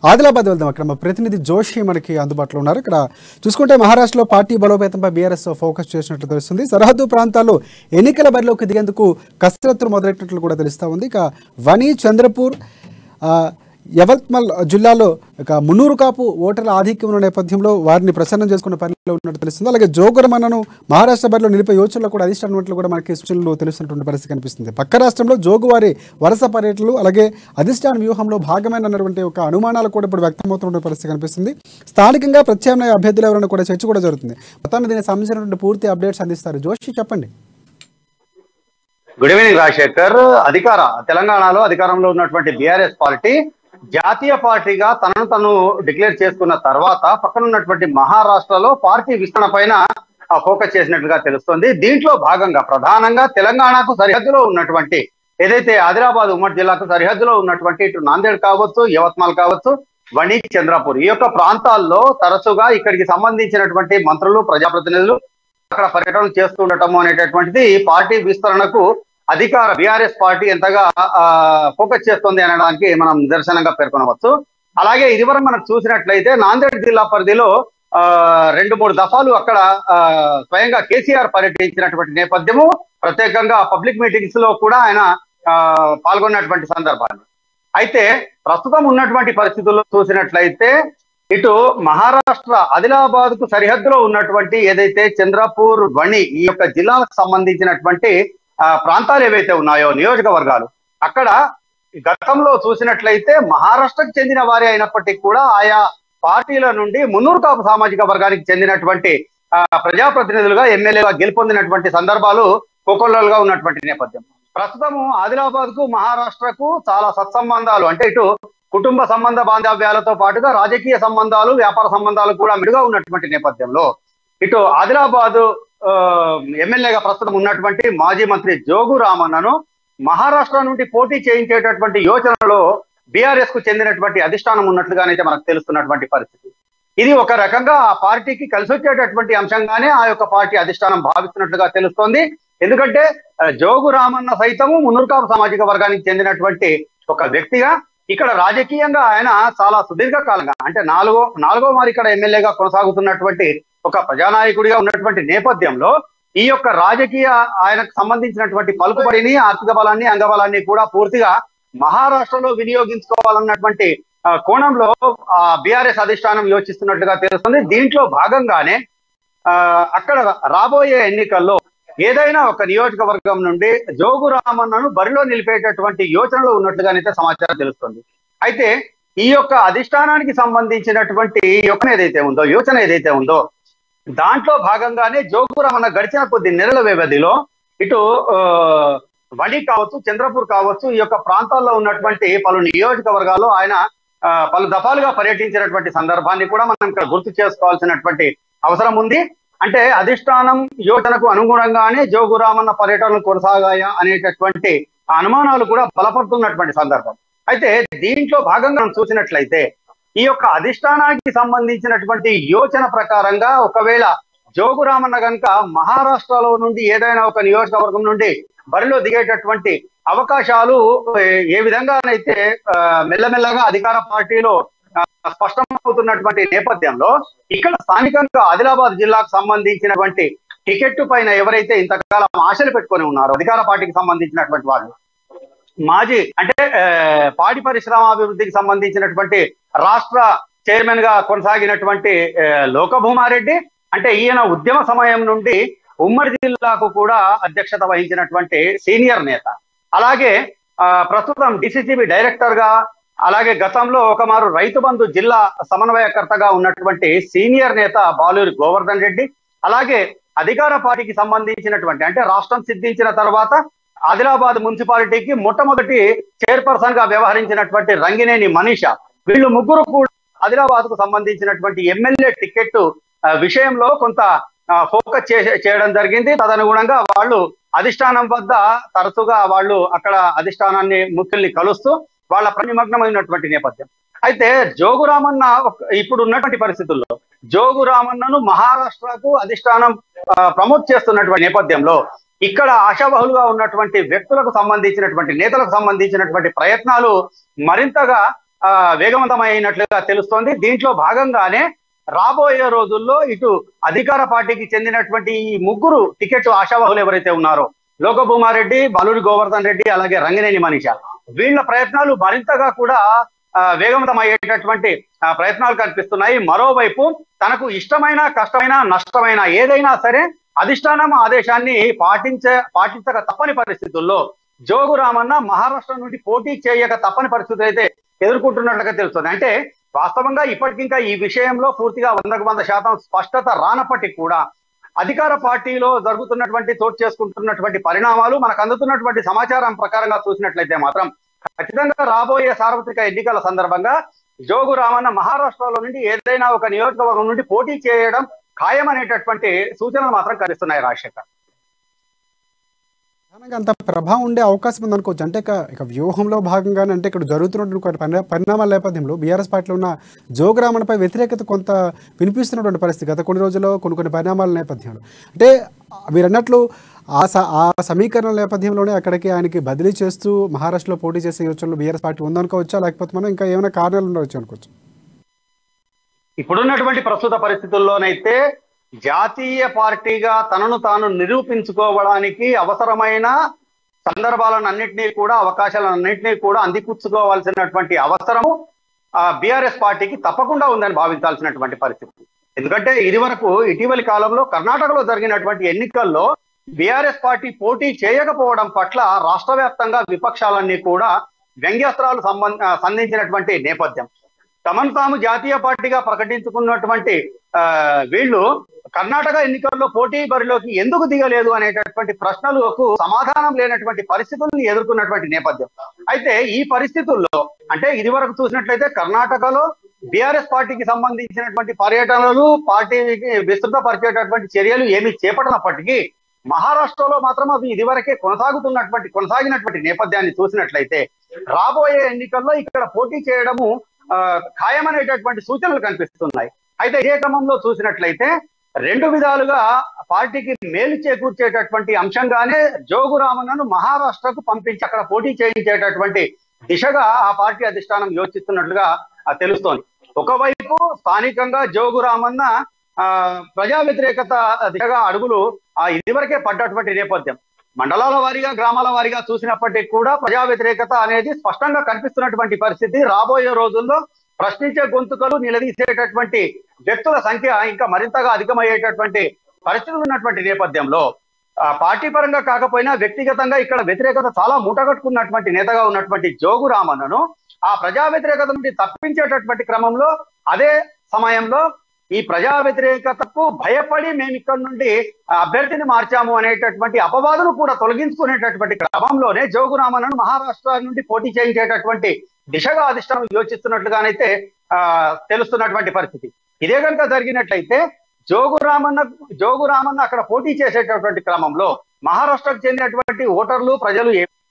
ఆదిలాబాద్ వెళ్దాం అక్కడ మా ప్రతినిధి జోషి మనకి అందుబాటులో ఉన్నారు ఇక్కడ చూసుకుంటే మహారాష్ట్రలో పార్టీ బలోపేతంపై బీఆర్ఎస్ ఫోకస్ చేసినట్లు తెలుస్తుంది సరిహద్దు ప్రాంతాల్లో ఎన్నికల బరిలోకి దిగేందుకు కసరత్తులు మొదలెట్టినట్లు కూడా తెలుస్తా ఉంది ఇక వని చంద్రపూర్ ఆ, యవత్మల్ జిల్లాలో ఇక మున్నూరు కాపు ఓటర్ల ఆధిక్యం ఉన్న నేపథ్యంలో వారిని ప్రసన్నం చేసుకున్న పనిలో ఉన్నట్టు తెలుస్తుంది అలాగే జోగురమన్నను మహారాష్ట్ర బరిలో నిలిపే యోచనలో కూడా అధిష్టానం ఉన్నట్లు కూడా మనకి సూచనలు తెలుస్తున్నటువంటి పరిస్థితి కనిపిస్తుంది పక్క రాష్ట్రంలో జోగు వారి వరుస పర్యటనలు అలాగే అధిష్టాన వ్యూహంలో భాగమైనటువంటి ఒక అనుమానాలు కూడా ఇప్పుడు వ్యక్తమవుతున్న పరిస్థితి కనిపిస్తుంది స్థానికంగా ప్రత్యామ్నాయ అభ్యర్థులు ఎవరైనా కూడా చర్చ కూడా జరుగుతుంది మొత్తాన్ని దీనికి సంబంధించినటువంటి పూర్తి అప్డేట్స్ అందిస్తారు జోషి చెప్పండి గుడ్ ఈవినింగ్ రాజశేఖర్ అధికార తెలంగాణలో అధికారంలో ఉన్నటువంటి బీఆర్ఎస్ పార్టీ జాతీయ పార్టీగా తనను తను డిక్లేర్ చేసుకున్న తర్వాత పక్కన ఉన్నటువంటి మహారాష్ట్రలో పార్టీ విస్తరణ పైన ఆ, ఫోకస్ చేసినట్లుగా తెలుస్తుంది దీంట్లో భాగంగా ప్రధానంగా తెలంగాణకు సరిహద్దులో ఉన్నటువంటి ఏదైతే ఆదిలాబాద్ ఉమ్మడి జిల్లాకు సరిహద్దులో ఉన్నటువంటి ఇటు నాందేడ్ కావచ్చు యవత్మాల్ కావచ్చు వణి చంద్రపూర్ ఈ యొక్క ప్రాంతాల్లో తరచుగా ఇక్కడికి సంబంధించినటువంటి మంత్రులు ప్రజాప్రతినిధులు అక్కడ పర్యటనలు చేస్తుండటము అనేటటువంటిది పార్టీ విస్తరణకు అధికార బీఆర్ఎస్ పార్టీ ఎంతగా ఆ, ఫోకస్ చేస్తుంది అనడానికి మనం నిదర్శనంగా పేర్కొనవచ్చు అలాగే ఇదివరకు మనం చూసినట్లయితే నాందేడ్ జిల్లా పరిధిలో ఆ, రెండు మూడు దఫాలు అక్కడ ఆ, స్వయంగా కేసీఆర్ పర్యటించినటువంటి నేపథ్యము ప్రత్యేకంగా పబ్లిక్ మీటింగ్స్ లో కూడా ఆయన ఆ, పాల్గొన్నటువంటి సందర్భాన్ని అయితే ప్రస్తుతం ఉన్నటువంటి పరిస్థితుల్లో చూసినట్లయితే ఇటు మహారాష్ట్ర ఆదిలాబాద్ కు సరిహద్దులో ఉన్నటువంటి ఏదైతే చంద్రపూర్ వణి ఈ యొక్క జిల్లాలకు సంబంధించినటువంటి ఆ, ప్రాంతాలు ఏవైతే ఉన్నాయో నియోజకవర్గాలు అక్కడ గతంలో చూసినట్లయితే మహారాష్ట్రకు చెందిన వారే అయినప్పటికీ కూడా ఆయా పార్టీల నుండి మున్నూరు కాపు సామాజిక వర్గానికి చెందినటువంటి ఆ, ప్రజాప్రతినిధులుగా ఎమ్మెల్యేగా గెలుపొందినటువంటి సందర్భాలు కోకొల్లలుగా ఉన్నటువంటి నేపథ్యం ప్రస్తుతము ఆదిలాబాద్ కు మహారాష్ట్రకు చాలా సత్సంబంధాలు అంటే ఇటు కుటుంబ సంబంధ బాంధవ్యాలతో పాటుగా రాజకీయ సంబంధాలు వ్యాపార సంబంధాలు కూడా మిడుగా ఉన్నటువంటి నేపథ్యంలో ఇటు ఆదిలాబాద్ ఆ, ఎమ్మెల్యేగా ప్రస్తుతం ఉన్నటువంటి మాజీ మంత్రి జోగు రామన్నను మహారాష్ట్ర నుండి పోటీ చేయించేటటువంటి యోచనలో బీఆర్ఎస్ కు చెందినటువంటి అధిష్టానం ఉన్నట్లుగానైతే మనకు తెలుస్తున్నటువంటి పరిస్థితి ఇది ఒక రకంగా ఆ పార్టీకి కలిసి వచ్చేటటువంటి అంశంగానే ఆ యొక్క పార్టీ అధిష్టానం భావిస్తున్నట్లుగా తెలుస్తోంది ఎందుకంటే ఆ, జోగు రామన్న సైతము మున్నూరుకాపు సామాజిక వర్గానికి చెందినటువంటి ఒక వ్యక్తిగా ఇక్కడ రాజకీయంగా ఆయన చాలా సుదీర్ఘ కాలంగా అంటే నాలుగో నాలుగో మారి ఇక్కడ ఎమ్మెల్యేగా కొనసాగుతున్నటువంటి ఒక ప్రజానాయకుడిగా ఉన్నటువంటి నేపథ్యంలో ఈ యొక్క రాజకీయ ఆయనకు సంబంధించినటువంటి పలుకుబడిని ఆర్థిక బలాన్ని అంగబలాన్ని కూడా పూర్తిగా మహారాష్ట్రలో వినియోగించుకోవాలన్నటువంటి ఆ, కోణంలో బీఆర్ఎస్ అధిష్టానం యోచిస్తున్నట్లుగా తెలుస్తుంది దీంట్లో భాగంగానే ఆ, అక్కడ రాబోయే ఎన్నికల్లో ఏదైనా ఒక నియోజకవర్గం నుండి జోగు రామన్నను బరిలో నిలిపేటటువంటి యోచనలో ఉన్నట్లుగానైతే సమాచారం తెలుస్తుంది అయితే ఈ యొక్క అధిష్టానానికి సంబంధించినటువంటి యోచన ఏదైతే ఉందో యోచన ఏదైతే ఉందో దాంట్లో భాగంగానే జోగు రామన్న గడిచిన కొద్ది నెలల వ్యవధిలో ఇటు ఆ, వడి కావచ్చు చంద్రపూర్ కావచ్చు ఈ యొక్క ప్రాంతాల్లో ఉన్నటువంటి పలు నియోజకవర్గాల్లో ఆయన ఆ, పలు దఫాలుగా పర్యటించినటువంటి సందర్భాన్ని కూడా మనం ఇక్కడ గుర్తు చేసుకోవాల్సినటువంటి అవసరం ఉంది అంటే అధిష్టానం యోచనకు అనుగుణంగానే జోగురామన్న పర్యటనలు కొనసాగాయా అనేటటువంటి అనుమానాలు కూడా బలపడుతున్నటువంటి సందర్భం అయితే దీంట్లో భాగంగా మనం చూసినట్లయితే ఈ యొక్క అధిష్టానానికి సంబంధించినటువంటి యోచన ప్రకారంగా ఒకవేళ జోగురామన్న కనుక మహారాష్ట్రలో నుండి ఏదైనా ఒక నియోజకవర్గం నుండి బరిలో దిగేటటువంటి అవకాశాలు ఏ- ఏ విధంగానైతే ఆ, మెల్లమెల్లగా అధికార పార్టీలో ఆ, స్పష్టమవుతున్నటువంటి నేపథ్యంలో ఇక్కడ స్థానికంగా ఆదిలాబాద్ జిల్లాకు సంబంధించినటువంటి టికెట్ పైన ఎవరైతే ఇంతకాలం ఆశలు పెట్టుకొని ఉన్నారో అధికార పార్టీకి సంబంధించినటువంటి వాళ్ళు మాజీ అంటే ఆ, పాడి పరిశ్రమాభివృద్ధికి సంబంధించినటువంటి రాష్ట్ర చైర్మన్ గా కొనసాగినటువంటి ఆ, లోకభూమారెడ్డి అంటే ఈయన ఉద్యమ సమయం నుండి ఉమ్మడి జిల్లాకు కూడా అధ్యక్షత వహించినటువంటి సీనియర్ నేత అలాగే ఆ, ప్రస్తుతం డిసిసిబి డైరెక్టర్ గా అలాగే గతంలో ఒకమారు రైతు బంధు జిల్లా సమన్వయకర్తగా ఉన్నటువంటి సీనియర్ నేత బాలూరి గోవర్ధన్ రెడ్డి అలాగే అధికార పార్టీకి సంబంధించినటువంటి అంటే రాష్ట్రం సిద్ధించిన తర్వాత ఆదిలాబాద్ మున్సిపాలిటీకి మొట్టమొదటి చైర్పర్సన్ గా వ్యవహరించినటువంటి రంగినేని మనీష వీళ్ళు ముగ్గురు కూడా ఆదిలాబాద్ కు సంబంధించినటువంటి ఎమ్మెల్యే టికెట్ ఆ, విషయంలో కొంత ఆ, ఫోకస్ చే- చేయడం జరిగింది తదనుగుణంగా వాళ్ళు అధిష్టానం వద్ద తరచుగా వాళ్ళు అక్కడ అధిష్టానాన్ని ముఖ్యుల్ని కలుస్తూ వాళ్ళ ప్రనిమగ్నమైనటువంటి నేపథ్యం అయితే జోగురామన్న ఒక- ఇప్పుడు ఉన్నటువంటి పరిస్థితుల్లో జోగురామన్నను మహారాష్ట్రకు అధిష్టానం ఆ, ప్రమోట్ చేస్తున్నటువంటి నేపథ్యంలో ఇక్కడ ఆశాబహులుగా ఉన్నటువంటి వ్యక్తులకు సంబంధించినటువంటి నేతలకు సంబంధించినటువంటి ప్రయత్నాలు మరింతగా ఆ, వేగవంతమైనట్లుగా తెలుస్తోంది దీంట్లో భాగంగానే రాబోయే రోజుల్లో ఇటు అధికార పార్టీకి చెందినటువంటి ఈ ముగ్గురు టికెట్ ఆశావాహులు ఎవరైతే ఉన్నారో లోకభూమారెడ్డి బలూరి గోవర్ధన్ రెడ్డి అలాగే రంగినేని మనీష వీళ్ళ ప్రయత్నాలు మరింతగా కూడా ఆ, వేగవంతమయ్యేటటువంటి ఆ, ప్రయత్నాలు కనిపిస్తున్నాయి మరోవైపు తనకు ఇష్టమైన కష్టమైన నష్టమైన ఏదైనా సరే అధిష్టానం ఆదేశాన్ని పాటించ పాటించక తప్పని పరిస్థితుల్లో జోగు రామన్న మహారాష్ట్ర నుండి పోటీ చేయక తప్పని పరిస్థితులు అయితే ఎదుర్కొంటున్నట్లుగా తెలుస్తుంది అంటే వాస్తవంగా ఇప్పటికింకా ఈ విషయంలో పూర్తిగా వందకు వంద శాతం స్పష్టత రానప్పటికీ కూడా అధికార పార్టీలో జరుగుతున్నటువంటి చోటు చేసుకుంటున్నటువంటి పరిణామాలు మనకు అందుతున్నటువంటి సమాచారం ప్రకారంగా చూసినట్లయితే మాత్రం ఖచ్చితంగా రాబోయే సార్వత్రిక ఎన్నికల సందర్భంగా జోగు రామన్న మహారాష్ట్రలో నుండి ఏదైనా ఒక నియోజకవర్గం నుండి పోటీ చేయడం ఖాయమనేటటువంటి సూచనలు మాత్రం కనిపిస్తున్నాయి రాజశేఖర్ ప్రధానంగా అంత ప్రభావం ఉండే అవకాశం ఉందనుకోవచ్చు అంటే ఇక ఇక వ్యూహంలో భాగంగానే అంటే ఇక్కడ జరుగుతున్నటువంటి కొన్ని పరి- పరిణామాల నేపథ్యంలో బీఆర్ఎస్ పార్టీలో ఉన్న జోగ్రామణపై వ్యతిరేకత కొంత వినిపిస్తున్నటువంటి పరిస్థితి గత కొన్ని రోజుల్లో కొన్ని కొన్ని పరిణామాల నేపథ్యంలో అంటే మీరు అన్నట్లు ఆ స ఆ సమీకరణ నేపథ్యంలోనే అక్కడికి ఆయనకి బదిలీ చేస్తూ మహారాష్ట్రలో పోటీ చేసే యోచనలో బీఆర్ఎస్ పార్టీ ఉందనుకోవచ్చా లేకపోతే మనం ఇంకా ఏమైనా కారణాలు ఉండవచ్చు అనుకోవచ్చు ఇప్పుడున్నటువంటి ప్రస్తుత పరిస్థితుల్లోనైతే జాతీయ పార్టీగా తనను తాను నిరూపించుకోవడానికి అవసరమైన సందర్భాలను అన్నింటినీ కూడా అవకాశాలన్నింటినీ కూడా అందిపుచ్చుకోవాల్సినటువంటి అవసరము బీఆర్ఎస్ పార్టీకి తప్పకుండా ఉందని భావించాల్సినటువంటి పరిస్థితి ఎందుకంటే ఇది వరకు ఇటీవలి కాలంలో కర్ణాటకలో జరిగినటువంటి ఎన్నికల్లో బీఆర్ఎస్ పార్టీ పోటీ చేయకపోవడం పట్ల రాష్ట్ర వ్యాప్తంగా విపక్షాలన్నీ కూడా వ్యంగ్యాస్త్రాలు సంబంధ ఆ, సంధించినటువంటి నేపథ్యం తమను తాము జాతీయ పార్టీగా ప్రకటించుకున్నటువంటి ఆ, వీళ్ళు కర్ణాటక ఎన్నికల్లో పోటీ బరిలోకి ఎందుకు దిగలేదు అనేటటువంటి ప్రశ్నలకు సమాధానం లేనటువంటి పరిస్థితులను ఎదుర్కొన్నటువంటి నేపథ్యం అయితే ఈ పరిస్థితుల్లో అంటే ఇది వరకు చూసినట్లయితే కర్ణాటకలో బీఆర్ఎస్ పార్టీకి సంబంధించినటువంటి పర్యటనలు పార్టీకి విస్తృతపరిచేటటువంటి చర్యలు ఏమి చేపట్టనప్పటికీ మహారాష్ట్రలో మాత్రం అవి ఇదివరకే కొనసాగుతున్నటువంటి కొనసాగినటువంటి నేపథ్యాన్ని చూసినట్లయితే రాబోయే ఎన్నికల్లో ఇక్కడ పోటీ చేయడము ఆ, ఖాయమనేటటువంటి సూచనలు కనిపిస్తున్నాయి అయితే ఇదే క్రమంలో చూసినట్లయితే రెండు విధాలుగా పార్టీకి మేలు చేకూర్చేటటువంటి అంశంగానే జోగు రామన్నను మహారాష్ట్రకు పంపించి అక్కడ పోటీ చేయించేటటువంటి దిశగా ఆ పార్టీ అధిష్టానం యోచిస్తున్నట్లుగా ఆ, తెలుస్తోంది ఒకవైపు స్థానికంగా జోగు రామన్న ఆ ప్రజా వ్యతిరేకత దిశగా అడుగులు ఆ ఇదివరకే పడ్డటువంటి నేపథ్యం మండలాల వారీగా గ్రామాల వారీగా చూసినప్పటికీ కూడా ప్రజా వ్యతిరేకత అనేది స్పష్టంగా కనిపిస్తున్నటువంటి పరిస్థితి రాబోయే రోజుల్లో ప్రశ్నించే గొంతుకలు నిలదీసేటటువంటి వ్యక్తుల సంఖ్య ఇంకా మరింతగా అధికమయ్యేటటువంటి పరిస్థితులు ఉన్నటువంటి నేపథ్యంలో ఆ పార్టీ పరంగా కాకపోయినా వ్యక్తిగతంగా ఇక్కడ వ్యతిరేకత చాలా మూటగట్టుకున్నటువంటి నేతగా ఉన్నటువంటి జోగు రామన్నను ఆ ప్రజా వ్యతిరేకత నుండి తప్పించేటటువంటి క్రమంలో అదే సమయంలో ఈ ప్రజా వ్యతిరేకతకు భయపడి మేము ఇక్కడ నుండి ఆ అభ్యర్థిని మార్చాము అనేటటువంటి అపవాదులు కూడా తొలగించుకునేటటువంటి క్రమంలోనే జోగు రామన్నను మహారాష్ట్ర నుండి పోటీ చేయించేటటువంటి దిశగా అధిష్టానం యోచిస్తున్నట్లుగానైతే ఆ తెలుస్తున్నటువంటి పరిస్థితి ఇదే కనుక జరిగినట్లయితే జోగు రామన్న జోగు రామన్న అక్కడ పోటీ చేసేటటువంటి క్రమంలో మహారాష్ట్రకు చెందినటువంటి ఓటర్లు ప్రజలు ఏ